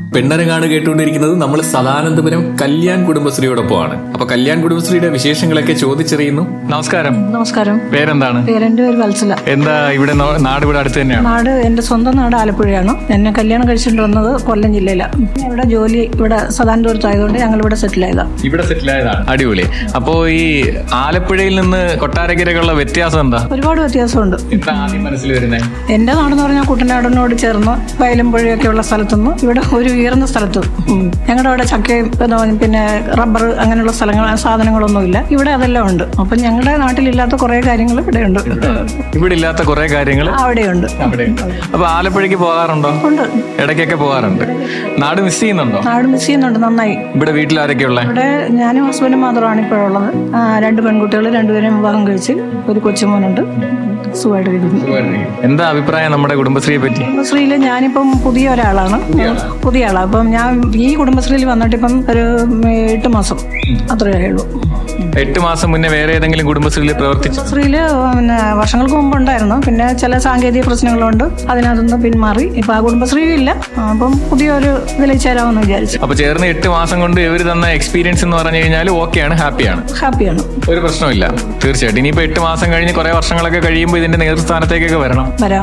പെണ്ണരങ്ങാണ് കേട്ടുകൊണ്ടിരിക്കുന്നത് നമ്മൾ സദാനന്ദപുരം കല്യാൺ കുടുംബശ്രീയോടൊപ്പമാണ് അപ്പൊ കല്യാൺ കുടുംബശ്രീയുടെ വിശേഷങ്ങളൊക്കെ ചോദിച്ചറിയുന്നു നമസ്കാരം നമസ്കാരം പേരെന്താണ് പേരെന്റെ പേര് വത്സല എന്താ ഇവിടെ നോ- നാട് ഇവിടെ അടുത്ത് തന്നെയാണ് നാട് എന്റെ സ്വന്തം നാട് ആലപ്പുഴയാണ് എന്നെ കല്യാണം കഴിച്ചിട്ട് വന്നത് കൊല്ലം ജില്ലയിലാണ് ഇവിടെ ജോലി ഇവിടെ സദാനപുരത്തായതുകൊണ്ട് ഞങ്ങൾ ഇവിടെ സെറ്റിൽ ആയതാ ഇവിടെ സെറ്റിൽ ആയതാണ് അടിപൊളി അപ്പോ ഈ ആലപ്പുഴയിൽ നിന്ന് കൊട്ടാരക്കരക്കുള്ള വ്യത്യാസം എന്താ ഒരുപാട് വ്യത്യാസമുണ്ട് എന്താ ആദ്യം മനസ്സിൽ വരുന്നത് എന്റെ നാടെന്ന് പറഞ്ഞാൽ കുട്ടനാടിനോട് ചേർന്ന് വയലും പുഴയൊക്കെ ഉള്ള സ്ഥലത്തുനിന്ന് ഇവിടെ ഒരു ഉയർന്ന സ്ഥലത്ത് ഉം. ഞങ്ങളുടെ അവിടെ ചക്കയും പിന്നെ- പിന്നെ റബ്ബർ അങ്ങനെയുള്ള സ്ഥലങ്ങൾ സാധനങ്ങളൊന്നുമില്ല ഇവിടെ അതെല്ലാം ഉണ്ട് അപ്പം ഞങ്ങളുടെ നാട്ടിലില്ലാത്ത കുറേ കാര്യങ്ങൾ ഇവിടെയുണ്ട് ഇവിടെ ഇല്ലാത്ത കുറെ കാര്യങ്ങൾ അവിടെയുണ്ട് അവിടെയുണ്ട് അപ്പൊ ആലപ്പുഴയ്ക്ക് പോകാറുണ്ടോ ഉണ്ട് ഇടയ്ക്കൊക്കെ പോകാറുണ്ട് നാട് മിസ് ചെയ്യുന്നുണ്ടോ നാട് മിസ് ചെയ്യുന്നുണ്ട് നന്നായി ഇവിടെ വീട്ടിൽ ആരൊക്കെയുള്ള ഇവിടെ ഞാനും ഹസ്ബൻഡും മാത്രമാണ് ഇപ്പോഴുള്ളത് ആ, രണ്ട് പെൺകുട്ടികൾ രണ്ടുപേരും വിവാഹം കഴിച്ച് ഒരു കൊച്ചുമോനുണ്ട് സുഖമായിട്ടിരിക്കുന്നു എന്താ അഭിപ്രായം നമ്മുടെ കുടുംബശ്രീയെ പറ്റി കുടുംബശ്രീയിൽ ഞാനിപ്പം പുതിയ ഒരാളാണ് പുതിയ ആളാണ് അപ്പം ഞാൻ ഈ കുടുംബശ്രീയിൽ വന്നിട്ട് ഇപ്പം ഒരു ഉം, എട്ട് മാസം അത്രയേ ആയുള്ളൂ എട്ട് മാസം മുന്നേ വേറെ ഏതെങ്കിലും കുടുംബശ്രീയിൽ പ്രവർത്തിച്ചു കുടുംബശ്രീയിൽ പിന്നെ വർഷങ്ങൾക്ക് മുമ്പ് ഉണ്ടായിരുന്നു പിന്നെ ചില സാങ്കേതിക പ്രശ്നങ്ങളുണ്ട് അതിനകത്തുനിന്ന് പിന്മാറി ഇപ്പം ആ കുടുംബശ്രീ ഇല്ല അപ്പം പുതിയൊരു ഇതിൽ ചേരാമെന്ന് വിചാരിച്ചു അപ്പൊ ചേർന്ന് എട്ട് മാസം കൊണ്ട് ഇവർ തന്ന എക്സ്പീരിയൻസ് എന്ന് പറഞ്ഞു കഴിഞ്ഞാൽ ഓക്കെയാണ് ഹാപ്പിയാണ് ഹാപ്പിയാണ് ഒരു പ്രശ്നമില്ല തീർച്ചയായിട്ടും ഇനിയിപ്പോ എട്ട് മാസം കഴിഞ്ഞ് കുറെ വർഷങ്ങളൊക്കെ കഴിയുമ്പോൾ ഇതിന്റെ നേതൃസ്ഥാനത്തേക്കൊക്കെ വരണം വരാം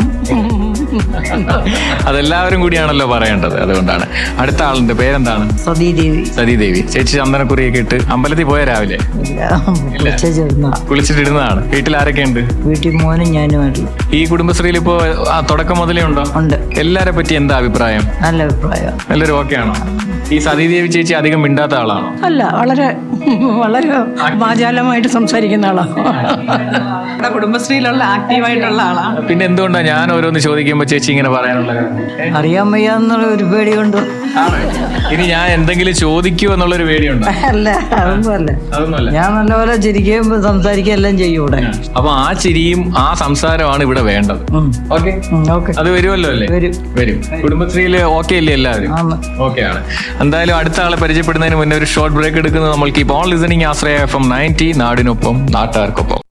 അതെല്ലാവരും കൂടിയാണല്ലോ പറയേണ്ടത് അതുകൊണ്ടാണ് അടുത്ത ആളുണ്ട് പേരെന്താണ് സതീദേവി സതീദേവി ചേച്ചി ചന്ദനക്കുറിയൊക്കെ ഇട്ട് അമ്പലത്തിൽ പോയ രാവിലെ ചേർന്ന കുളിച്ചിട്ടിരുന്നതാണ് വീട്ടിൽ ആരൊക്കെ ഉണ്ട് വീട്ടിൽ മോനും ഞാനുമായിട്ടുള്ളു ഈ കുടുംബശ്രീയിൽ ഇപ്പോ ആ തുടക്കം മുതലേ ഉണ്ടോ ഉണ്ട് എല്ലാരെ പറ്റി എന്താ അഭിപ്രായം നല്ല അഭിപ്രായം എല്ലാവരും ഓക്കെ ആണോ ഈ സതീദേവി ചേച്ചി അധികം മിണ്ടാത്ത ആളാണോ അല്ല വളരെ വളരെ വാചാലമായിട്ട് സംസാരിക്കുന്ന ആളാണ് നമ്മുടെ കുടുംബശ്രീയിലുള്ള ആക്റ്റീവായിട്ടുള്ള ആളാണ് പിന്നെ എന്തുകൊണ്ടാ ഞാൻ ഓരോന്ന് ചോദിക്കുമ്പോ ചേച്ചി ഇങ്ങനെ പറയാനുള്ള കാരണം? അറിയാൻ വയ്യാന്നുള്ള ഒരു പേടി കൊണ്ട് ആണോ? ഇനി ഞാൻ എന്തെങ്കിലും ചോദിക്കൂ എന്നുള്ളൊരു പേടിയുണ്ടോ അല്ല അതൊന്നും അല്ല അതൊന്നുമല്ല ഞാൻ നല്ലപോലെ ചിരിക്കുകയും സംസാരിക്കുകയും എല്ലാം ചെയ്യും ഇവിടെ അപ്പൊ ആ ചിരിയും ആ സംസാരമാണ് ഇവിടെ വേണ്ടത് ഉം. ഓക്കെ ഉം, ഓക്കെ അത് വരുമല്ലോ അല്ലേ വരും. വരും കുടുംബശ്രീയില് ഓക്കെ അല്ലേ എല്ലാവരും ആന്ന്. ഓക്കെ ആണ് എന്തായാലും അടുത്ത ആളെ പരിചയപ്പെടുന്നതിന് മുന്നേ ഒരു ഷോർട്ട് ബ്രേക്ക് എടുക്കുന്നത് നമ്മൾ keep on listening Ashraya F M ninety നാടിനൊപ്പം നാട്ടുകാർക്കൊപ്പം